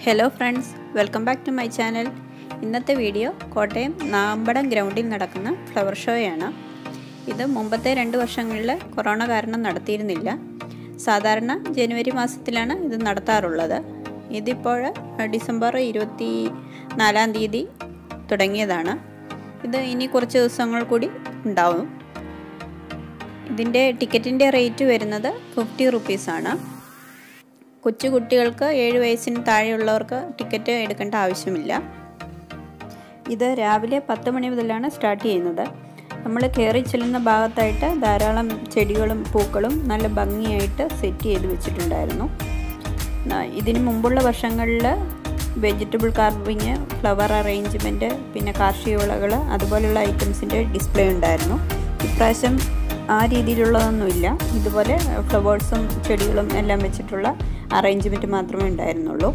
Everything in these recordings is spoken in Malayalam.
hello friends welcome back to my channel ഇന്നത്തെ വീഡിയോ കോട്ടയം നാമ്പടം ഗ്രൗണ്ടിൽ നടക്കുന്ന ഫ്ലവർ ഷോയാണ് ഇത് മുമ്പത്തെ രണ്ട് വർഷങ്ങളിൽ കൊറോണ കാരണം നടത്തിയിരുന്നില്ല സാധാരണ ജനുവരി മാസത്തിലാണ് ഇത് നടത്താറുള്ളത് ഇതിപ്പോൾ ഡിസംബർ ഇരുപത്തി നാലാം തീയതി തുടങ്ങിയതാണ് ഇത് ഇനി കുറച്ച് ദിവസങ്ങൾ കൂടി ഉണ്ടാവും ഇതിൻ്റെ ടിക്കറ്റിൻ്റെ റേറ്റ് വരുന്നത് ഫിഫ്റ്റി റുപ്പീസാണ് കൊച്ചു കുട്ടികൾക്ക് ഏഴ് വയസ്സിന് താഴെയുള്ളവർക്ക് ടിക്കറ്റ് എടുക്കേണ്ട ആവശ്യമില്ല ഇത് രാവിലെ പത്ത് മണി മുതലാണ് സ്റ്റാർട്ട് ചെയ്യുന്നത് നമ്മൾ കയറി ചെല്ലുന്ന ഭാഗത്തായിട്ട് ധാരാളം ചെടികളും പൂക്കളും നല്ല ഭംഗിയായിട്ട് സെറ്റ് ചെയ്ത് വെച്ചിട്ടുണ്ടായിരുന്നു ഇതിന് മുമ്പുള്ള വർഷങ്ങളിൽ വെജിറ്റബിൾ കാർവിങ് ഫ്ലവർ അറേഞ്ച്മെൻറ്റ് പിന്നെ കാർഷിക വിളകൾ അതുപോലെയുള്ള ഐറ്റംസിൻ്റെ ഡിസ്പ്ലേ ഉണ്ടായിരുന്നു ഇപ്രാവശ്യം ആ രീതിയിലുള്ളതൊന്നുമില്ല ഇതുപോലെ ഫ്ലവേഴ്സും ചെടികളും എല്ലാം വെച്ചിട്ടുള്ള അറേഞ്ച്മെൻറ്റ് മാത്രമേ ഉണ്ടായിരുന്നുള്ളൂ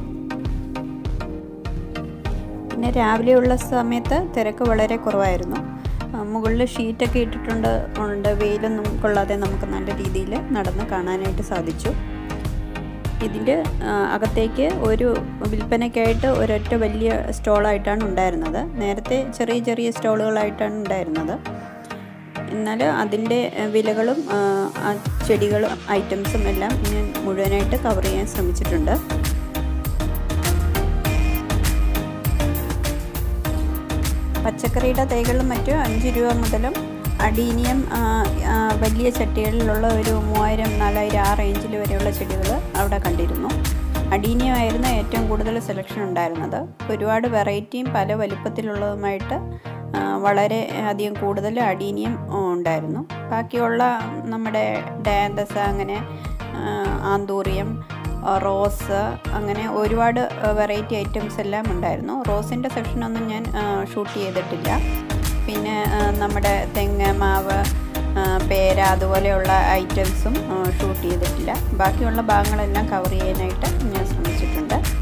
പിന്നെ രാവിലെയുള്ള സമയത്ത് തിരക്ക് വളരെ കുറവായിരുന്നു മുകളിൽ ഷീറ്റൊക്കെ ഇട്ടിട്ടുണ്ട് ഉണ്ട് വെയിലൊന്നും കൊള്ളാതെ നമുക്ക് നല്ല രീതിയിൽ നടന്ന് കാണാനായിട്ട് സാധിച്ചു ഇതിൻ്റെ അകത്തേക്ക് ഒരു വിൽപ്പനയ്ക്കായിട്ട് ഒരൊറ്റ വലിയ സ്റ്റോളായിട്ടാണ് ഉണ്ടായിരുന്നത് നേരത്തെ ചെറിയ ചെറിയ സ്റ്റോളുകളായിട്ടാണ് ഉണ്ടായിരുന്നത് എന്നാൽ അതിൻ്റെ വിലകളും ചെടികളും ഐറ്റംസും എല്ലാം ഞാൻ മുഴുവനായിട്ട് കവർ ചെയ്യാൻ ശ്രമിച്ചിട്ടുണ്ട് പച്ചക്കറിയുടെ തൈകളും മറ്റും അഞ്ച് രൂപ മുതലും അടീനിയം വലിയ ചട്ടികളിലുള്ള ഒരു മൂവായിരം നാലായിരം ആ റേഞ്ചിൽ വരെയുള്ള ചെടികൾ അവിടെ കണ്ടിരുന്നു അടീനിയം ആയിരുന്നു ഏറ്റവും കൂടുതൽ സെലക്ഷൻ ഉണ്ടായിരുന്നത് ഒരുപാട് വെറൈറ്റിയും പല വലിപ്പത്തിലുള്ളതുമായിട്ട് വളരെ അധികം കൂടുതൽ അടീനിയം ഉണ്ടായിരുന്നു ബാക്കിയുള്ള നമ്മുടെ ഡാന്തസ് അങ്ങനെ ആന്തൂറിയം റോസ് അങ്ങനെ ഒരുപാട് വെറൈറ്റി ഐറ്റംസ് എല്ലാം ഉണ്ടായിരുന്നു റോസിൻ്റെ സെക്ഷനൊന്നും ഞാൻ ഷൂട്ട് ചെയ്തിട്ടില്ല പിന്നെ നമ്മുടെ തെങ്ങ് മാവ് പേര അതുപോലെയുള്ള ഐറ്റംസും ഷൂട്ട് ചെയ്തിട്ടില്ല ബാക്കിയുള്ള ഭാഗങ്ങളെല്ലാം കവർ ചെയ്യാനായിട്ട് ഞാൻ ശ്രമിച്ചിട്ടുണ്ട്